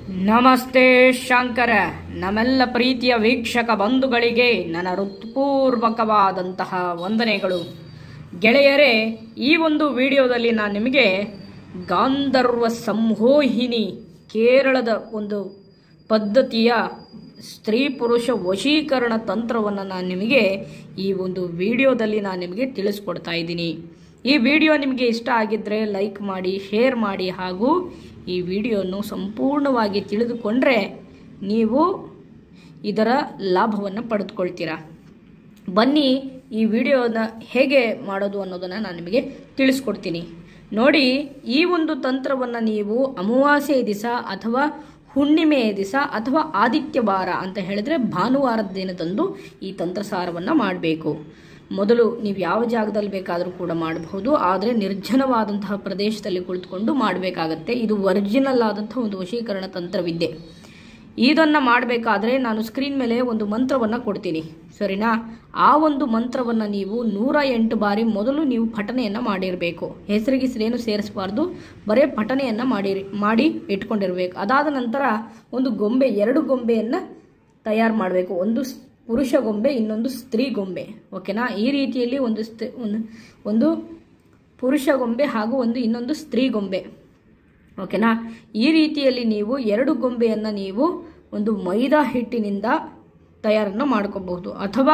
ನಮಸ್ತೆ ಶಂಕರ ನಮ್ಮೆಲ್ಲ ಪ್ರೀತಿಯ ವೀಕ್ಷಕ ಬಂಧುಗಳಿಗೆ ನನ್ನ ಹೃತ್ಪೂರ್ವಕವಾದಂತಹ ವಂದನೆಗಳು ಗೆಳೆಯರೇ ಈ ಒಂದು ವಿಡಿಯೋದಲ್ಲಿ ನಾನು ನಿಮಗೆ ಗಾಂಧರ್ವ ಸಂಮೋಹಿನಿ ಕೇರಳದ ಒಂದು ಪದ್ಧತಿಯ ಸ್ತ್ರೀ ಪುರುಷ ವಶೀಕರಣ ತಂತ್ರವನ್ನು ನಾನು ನಿಮಗೆ ಈ ಒಂದು ವಿಡಿಯೋದಲ್ಲಿ ನಾನು ನಿಮಗೆ ತಿಳಿಸ್ಕೊಡ್ತಾ ಇದ್ದೀನಿ ಈ ವಿಡಿಯೋ ನಿಮಗೆ ಇಷ್ಟ ಆಗಿದ್ದರೆ ಲೈಕ್ ಮಾಡಿ ಶೇರ್ ಮಾಡಿ ಹಾಗೂ ಈ ವಿಡಿಯೋವನ್ನು ಸಂಪೂರ್ಣವಾಗಿ ತಿಳಿದುಕೊಂಡ್ರೆ ನೀವು ಇದರ ಲಾಭವನ್ನು ಪಡೆದುಕೊಳ್ತೀರಾ ಬನ್ನಿ ಈ ವಿಡಿಯೋನ ಹೇಗೆ ಮಾಡೋದು ಅನ್ನೋದನ್ನು ನಾನು ನಿಮಗೆ ತಿಳಿಸ್ಕೊಡ್ತೀನಿ ನೋಡಿ ಈ ಒಂದು ತಂತ್ರವನ್ನು ನೀವು ಅಮಾವಾಸ್ಯೆ ದಿವಸ ಅಥವಾ ಹುಣ್ಣಿಮೆಯ ದಿವಸ ಅಥವಾ ಆದಿತ್ಯವಾರ ಅಂತ ಹೇಳಿದ್ರೆ ಭಾನುವಾರದ ದಿನದಂದು ಈ ತಂತ್ರಸಾರವನ್ನು ಮಾಡಬೇಕು ಮೊದಲು ನೀವು ಯಾವ ಜಾಗದಲ್ಲಿ ಬೇಕಾದರೂ ಕೂಡ ಮಾಡಬಹುದು ಆದರೆ ನಿರ್ಜನವಾದಂತಹ ಪ್ರದೇಶದಲ್ಲಿ ಕುಳಿತುಕೊಂಡು ಮಾಡಬೇಕಾಗತ್ತೆ ಇದು ಒರಿಜಿನಲ್ ಆದಂತಹ ಒಂದು ವಶೀಕರಣ ತಂತ್ರವಿದ್ಯೆ ಇದನ್ನು ಮಾಡಬೇಕಾದ್ರೆ ನಾನು ಸ್ಕ್ರೀನ್ ಮೇಲೆ ಒಂದು ಮಂತ್ರವನ್ನು ಕೊಡ್ತೀನಿ ಸರಿನಾ ಆ ಒಂದು ಮಂತ್ರವನ್ನು ನೀವು ನೂರ ಎಂಟು ಬಾರಿ ಮೊದಲು ನೀವು ಪಠನೆಯನ್ನು ಮಾಡಿರಬೇಕು ಹೆಸರಿಗಿಸ್ರೇನು ಸೇರಿಸಬಾರ್ದು ಬರೀ ಪಠನೆಯನ್ನು ಮಾಡಿರಿ ಮಾಡಿ ಇಟ್ಕೊಂಡಿರ್ಬೇಕು ಅದಾದ ನಂತರ ಒಂದು ಗೊಂಬೆ ಎರಡು ಗೊಂಬೆಯನ್ನು ತಯಾರು ಮಾಡಬೇಕು ಒಂದು ಸ್- ಪುರುಷ ಗೊಂಬೆ ಇನ್ನೊಂದು ಸ್ತ್ರೀ ಗೊಂಬೆ ಓಕೆನಾ ಈ ರೀತಿಯಲ್ಲಿ ಒಂದು ಸ್ತ್- ಒಂದು ಒಂದು ಪುರುಷ ಗೊಂಬೆ ಹಾಗೂ ಒಂದು ಇನ್ನೊಂದು ಸ್ತ್ರೀ ಗೊಂಬೆ ಓಕೆನಾ ಈ ರೀತಿಯಲ್ಲಿ ನೀವು ಎರಡು ಗೊಂಬೆಯನ್ನು ನೀವು ಒಂದು ಮೈದಾ ಹಿಟ್ಟಿನಿಂದ ತಯಾರನ್ನು ಮಾಡ್ಕೋಬಹುದು ಅಥವಾ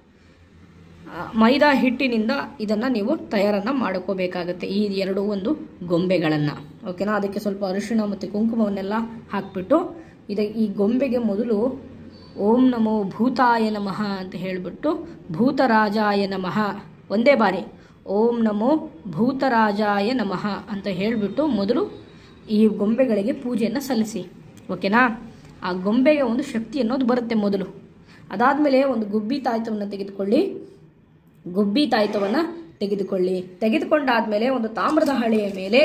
ಆ, ಮೈದಾ ಹಿಟ್ಟಿನಿಂದ ಇದನ್ನು ನೀವು ತಯಾರನ್ನು ಮಾಡ್ಕೋಬೇಕಾಗತ್ತೆ ಈ ಎರಡು ಒಂದು ಗೊಂಬೆಗಳನ್ನು ಓಕೆನಾ ಅದಕ್ಕೆ ಸ್ವಲ್ಪ ಅರಿಶಿಣ ಮತ್ತು ಕುಂಕುಮವನ್ನೆಲ್ಲ ಹಾಕ್ಬಿಟ್ಟು ಇದ ಈ ಗೊಂಬೆಗೆ ಮೊದಲು ಓಂ ನಮೋ ಭೂತಾಯ ನಮಃ ಅಂತ ಹೇಳಿಬಿಟ್ಟು ಭೂತರಾಜಾಯ ನಮಃ ಒಂದೇ ಬಾರಿ ಓಂ ನಮೋ ಭೂತರಾಜಾಯ ನಮಃ ಅಂತ ಹೇಳಿಬಿಟ್ಟು ಮೊದಲು ಈ ಗೊಂಬೆಗಳಿಗೆ ಪೂಜೆಯನ್ನು ಸಲ್ಲಿಸಿ ಓಕೆನಾ ಆ ಗೊಂಬೆಗೆ ಒಂದು ಶಕ್ತಿ ಅನ್ನೋದು ಬರುತ್ತೆ ಮೊದಲು ಅದಾದಮೇಲೆ ಒಂದು ಗುಬ್ಬಿ ತಾಯ್ತವನ್ನು ತೆಗೆದುಕೊಳ್ಳಿ ಗುಬ್ಬಿ ತಾಯ್ತವನ್ನು ತೆಗೆದುಕೊಳ್ಳಿ ತೆಗೆದುಕೊಂಡಾದ್ಮೇಲೆ ಒಂದು ತಾಮ್ರದ ಹಳೆಯ ಮೇಲೆ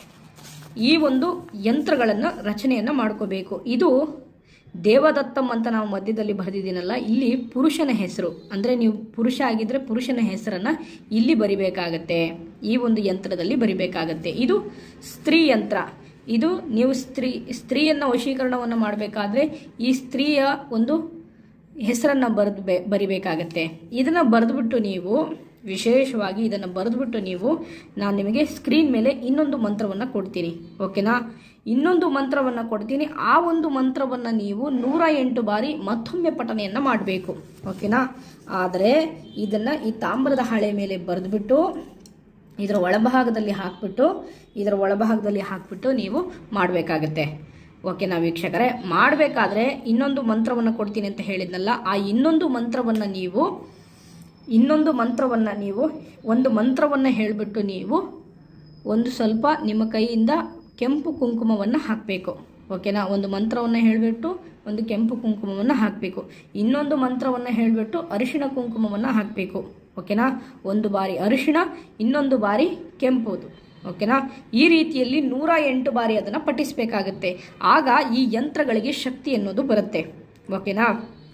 ಈ ಒಂದು ಯಂತ್ರಗಳನ್ನು ರಚನೆಯನ್ನು ಮಾಡ್ಕೋಬೇಕು ಇದು ದೇವದತ್ತಂ ಅಂತ ನಾವು ಮಧ್ಯದಲ್ಲಿ ಬರೆದಿದ್ದೀನಲ್ಲ ಇಲ್ಲಿ ಪುರುಷನ ಹೆಸರು ಅಂದರೆ ನೀವು ಪುರುಷ ಆಗಿದ್ರೆ ಪುರುಷನ ಹೆಸರನ್ನು ಇಲ್ಲಿ ಬರಿಬೇಕಾಗತ್ತೆ ಈ ಒಂದು ಯಂತ್ರದಲ್ಲಿ ಬರಿಬೇಕಾಗತ್ತೆ ಇದು ಸ್ತ್ರೀ ಯಂತ್ರ ಇದು ನೀವು ಸ್ತ್ರೀ ಸ್ತ್ರೀಯನ್ನ ವಶೀಕರಣವನ್ನು ಮಾಡಬೇಕಾದ್ರೆ ಈ ಸ್ತ್ರೀಯ ಒಂದು ಹೆಸರನ್ನು ಬರೆದು ಬರಿಬೇಕಾಗತ್ತೆ ಇದನ್ನು ಬರೆದ್ಬಿಟ್ಟು ನೀವು ವಿಶೇಷವಾಗಿ ಇದನ್ನು ಬರೆದ್ಬಿಟ್ಟು ನೀವು ನಾನು ನಿಮಗೆ ಸ್ಕ್ರೀನ್ ಮೇಲೆ ಇನ್ನೊಂದು ಮಂತ್ರವನ್ನು ಕೊಡ್ತೀನಿ ಓಕೆನಾ ಇನ್ನೊಂದು ಮಂತ್ರವನ್ನು ಕೊಡ್ತೀನಿ ಆ ಒಂದು ಮಂತ್ರವನ್ನು ನೀವು ನೂರ ಎಂಟು ಬಾರಿ ಮತ್ತೊಮ್ಮೆ ಪಠನೆಯನ್ನು ಮಾಡಬೇಕು ಓಕೆನಾ ಆದರೆ ಇದನ್ನು ಈ ತಾಮ್ರದ ಹಾಳೆ ಮೇಲೆ ಬರೆದ್ಬಿಟ್ಟು ಇದರ ಒಳಭಾಗದಲ್ಲಿ ಹಾಕ್ಬಿಟ್ಟು ಇದರ ಒಳಭಾಗದಲ್ಲಿ ಹಾಕ್ಬಿಟ್ಟು ನೀವು ಮಾಡಬೇಕಾಗತ್ತೆ ಓಕೆನಾ ವೀಕ್ಷಕರೇ ಮಾಡಬೇಕಾದ್ರೆ ಇನ್ನೊಂದು ಮಂತ್ರವನ್ನು ಕೊಡ್ತೀನಿ ಅಂತ ಹೇಳಿದ್ನಲ್ಲ ಆ ಇನ್ನೊಂದು ಮಂತ್ರವನ್ನು ನೀವು ಇನ್ನೊಂದು ಮಂತ್ರವನ್ನು ನೀವು ಒಂದು ಮಂತ್ರವನ್ನು ಹೇಳಿಬಿಟ್ಟು ನೀವು ಒಂದು ಸ್ವಲ್ಪ ನಿಮ್ಮ ಕೈಯಿಂದ ಕೆಂಪು ಕುಂಕುಮವನ್ನು ಹಾಕಬೇಕು ಓಕೆನಾ ಒಂದು ಮಂತ್ರವನ್ನು ಹೇಳಿಬಿಟ್ಟು ಒಂದು ಕೆಂಪು ಕುಂಕುಮವನ್ನು ಹಾಕಬೇಕು ಇನ್ನೊಂದು ಮಂತ್ರವನ್ನು ಹೇಳಿಬಿಟ್ಟು ಅರಿಶಿಣ ಕುಂಕುಮವನ್ನು ಹಾಕಬೇಕು ಓಕೆನಾ ಒಂದು ಬಾರಿ ಅರಿಶಿಣ ಇನ್ನೊಂದು ಬಾರಿ ಕೆಂಪುದು ಓಕೆನಾ ಈ ರೀತಿಯಲ್ಲಿ ನೂರ ಎಂಟು ಬಾರಿ ಅದನ್ನು ಪಠಿಸಬೇಕಾಗತ್ತೆ ಆಗ ಈ ಯಂತ್ರಗಳಿಗೆ ಶಕ್ತಿ ಅನ್ನೋದು ಬರುತ್ತೆ ಓಕೆನಾ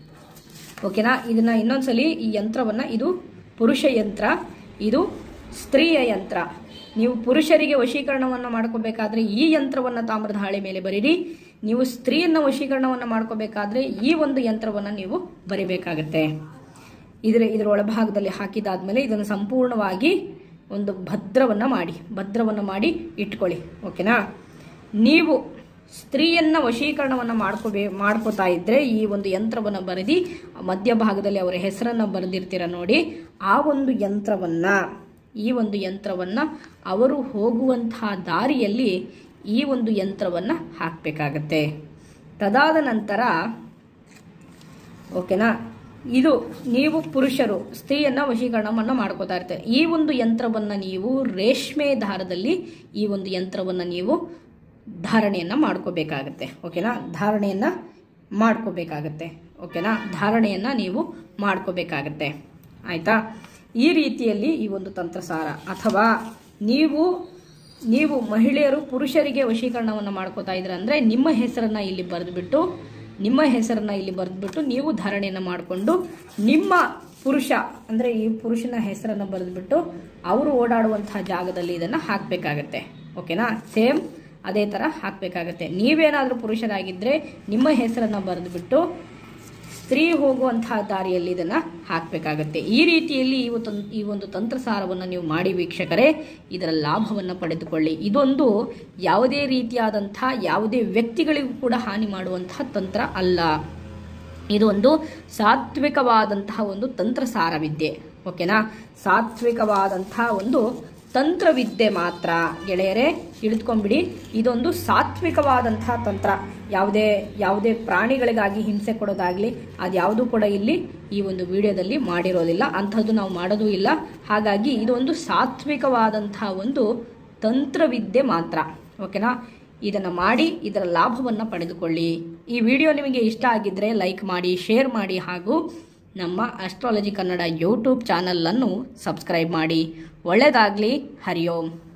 ಓಕೆನಾ ಇದನ್ನ ಇನ್ನೊಂದ್ಸಲಿ ಈ ಯಂತ್ರವನ್ನ ಇದು ಪುರುಷ ಯಂತ್ರ ಇದು ಸ್ತ್ರೀಯ ಯಂತ್ರ ನೀವು ಪುರುಷರಿಗೆ ವಶೀಕರಣವನ್ನು ಮಾಡ್ಕೋಬೇಕಾದ್ರೆ ಈ ಯಂತ್ರವನ್ನು ತಾಮ್ರದ ಹಾಳೆ ಮೇಲೆ ಬರೀರಿ ನೀವು ಸ್ತ್ರೀಯನ್ನ ವಶೀಕರಣವನ್ನು ಮಾಡ್ಕೋಬೇಕಾದ್ರೆ ಈ ಒಂದು ಯಂತ್ರವನ್ನು ನೀವು ಬರಿಬೇಕಾಗತ್ತೆ ಇದರ ಇದರ ಒಳಭಾಗದಲ್ಲಿ ಹಾಕಿದಾದ್ಮೇಲೆ ಇದನ್ನು ಸಂಪೂರ್ಣವಾಗಿ ಒಂದು ಭದ್ರವನ್ನು ಮಾಡಿ ಭದ್ರವನ್ನು ಮಾಡಿ ಇಟ್ಕೊಳ್ಳಿ ಓಕೆನಾ ನೀವು ಸ್ತ್ರೀಯನ್ನ ವಶೀಕರಣವನ್ನು ಮಾಡ್ಕೋಬೇ ಮಾಡ್ಕೋತಾ ಇದ್ರೆ ಈ ಒಂದು ಯಂತ್ರವನ್ನು ಬರೆದಿ ಮಧ್ಯಭಾಗದಲ್ಲಿ ಅವರ ಹೆಸರನ್ನು ಬರೆದಿರ್ತೀರ ನೋಡಿ ಆ ಒಂದು ಯಂತ್ರವನ್ನ ಈ ಒಂದು ಯಂತ್ರವನ್ನ ಅವರು ಹೋಗುವಂತಹ ದಾರಿಯಲ್ಲಿ ಈ ಒಂದು ಯಂತ್ರವನ್ನ ಹಾಕಬೇಕಾಗತ್ತೆ ತದಾದ ನಂತರ ಓಕೆನಾ ಇದು ನೀವು ಪುರುಷರು ಸ್ತ್ರೀಯನ್ನ ವಶೀಕರಣವನ್ನು ಮಾಡ್ಕೋತಾ ಇರ್ತಾರೆ ಈ ಒಂದು ಯಂತ್ರವನ್ನ ನೀವು ರೇಷ್ಮೆ ದಾರದಲ್ಲಿ ಈ ಒಂದು ಯಂತ್ರವನ್ನ ನೀವು ಧಾರಣೆಯನ್ನ ಮಾಡ್ಕೋಬೇಕಾಗತ್ತೆ ಓಕೆನಾ ಧಾರಣೆಯನ್ನ ಮಾಡ್ಕೋಬೇಕಾಗತ್ತೆ ಓಕೆನಾ ಧಾರಣೆಯನ್ನ ನೀವು ಮಾಡ್ಕೋಬೇಕಾಗತ್ತೆ ಆಯ್ತಾ ಈ ರೀತಿಯಲ್ಲಿ ಈ ಒಂದು ತಂತ್ರಸಾರ ಅಥವಾ ನೀವು ನೀವು ಮಹಿಳೆಯರು ಪುರುಷರಿಗೆ ವಶೀಕರಣವನ್ನು ಮಾಡ್ಕೋತಾ ಇದ್ರ ಅಂದ್ರೆ ನಿಮ್ಮ ಹೆಸರನ್ನ ಇಲ್ಲಿ ಬರೆದ್ಬಿಟ್ಟು ನಿಮ್ಮ ಹೆಸರನ್ನ ಇಲ್ಲಿ ಬರೆದ್ಬಿಟ್ಟು ನೀವು ಧಾರಣೆಯನ್ನು ಮಾಡಿಕೊಂಡು ನಿಮ್ಮ ಪುರುಷ ಅಂದ್ರೆ ಈ ಪುರುಷನ ಹೆಸರನ್ನು ಬರೆದ್ಬಿಟ್ಟು ಅವರು ಓಡಾಡುವಂತಹ ಜಾಗದಲ್ಲಿ ಇದನ್ನ ಹಾಕಬೇಕಾಗತ್ತೆ ಓಕೆನಾ ಸೇಮ್ ಅದೇ ಥರ ಹಾಕಬೇಕಾಗತ್ತೆ ನೀವೇನಾದರೂ ಪುರುಷರಾಗಿದ್ದರೆ ನಿಮ್ಮ ಹೆಸರನ್ನು ಬರೆದುಬಿಟ್ಟು ಸ್ತ್ರೀ ಹೋಗುವಂತಹ ದಾರಿಯಲ್ಲಿ ಇದನ್ನು ಹಾಕಬೇಕಾಗತ್ತೆ ಈ ರೀತಿಯಲ್ಲಿ ಈ ಒಂದು ಈ ಒಂದು ತಂತ್ರಸಾರವನ್ನು ನೀವು ಮಾಡಿ ವೀಕ್ಷಕರೇ ಇದರ ಲಾಭವನ್ನು ಪಡೆದುಕೊಳ್ಳಿ ಇದೊಂದು ಯಾವುದೇ ರೀತಿಯಾದಂಥ ಯಾವುದೇ ವ್ಯಕ್ತಿಗಳಿಗೂ ಕೂಡ ಹಾನಿ ಮಾಡುವಂತಹ ತಂತ್ರ ಅಲ್ಲ ಇದು ಒಂದು ಸಾತ್ವಿಕವಾದಂತಹ ಒಂದು ತಂತ್ರಸಾರವಿದ್ಯೆ ಓಕೆನಾ ಸಾತ್ವಿಕವಾದಂತಹ ಒಂದು ತಂತ್ರವಿದ್ಯೆ ಮಾತ್ರ ಗೆಳೆಯರೇ ತಿಳಿದುಕೊಂಡ್ಬಿಡಿ ಇದೊಂದು ಸಾತ್ವಿಕವಾದಂತಹ ತಂತ್ರ ಯಾವುದೇ ಯಾವುದೇ ಪ್ರಾಣಿಗಳಿಗಾಗಿ ಹಿಂಸೆ ಕೊಡೋದಾಗ್ಲಿ ಅದ್ಯಾವುದೂ ಕೂಡ ಇಲ್ಲಿ ಈ ಒಂದು ವಿಡಿಯೋದಲ್ಲಿ ಮಾಡಿರೋದಿಲ್ಲ ಅಂಥದ್ದು ನಾವು ಮಾಡೋದೂ ಇಲ್ಲ ಹಾಗಾಗಿ ಇದೊಂದು ಸಾತ್ವಿಕವಾದಂತಹ ಒಂದು ತಂತ್ರವಿದ್ಯೆ ಮಾತ್ರ ಓಕೆನಾ ಇದನ್ನು ಮಾಡಿ ಇದರ ಲಾಭವನ್ನು ಪಡೆದುಕೊಳ್ಳಿ ಈ ವಿಡಿಯೋ ನಿಮಗೆ ಇಷ್ಟ ಆಗಿದ್ದರೆ ಲೈಕ್ ಮಾಡಿ ಶೇರ್ ಮಾಡಿ ಹಾಗೂ ನಮ್ಮ ಅಸ್ಟ್ರಾಲಜಿ ಕನ್ನಡ ಯೂಟ್ಯೂಬ್ ಚಾನಲನ್ನು ಸಬ್ಸ್ಕ್ರೈಬ್ ಮಾಡಿ ಒಳ್ಳೆಯದಾಗಲಿ ಹರಿಯೋಂ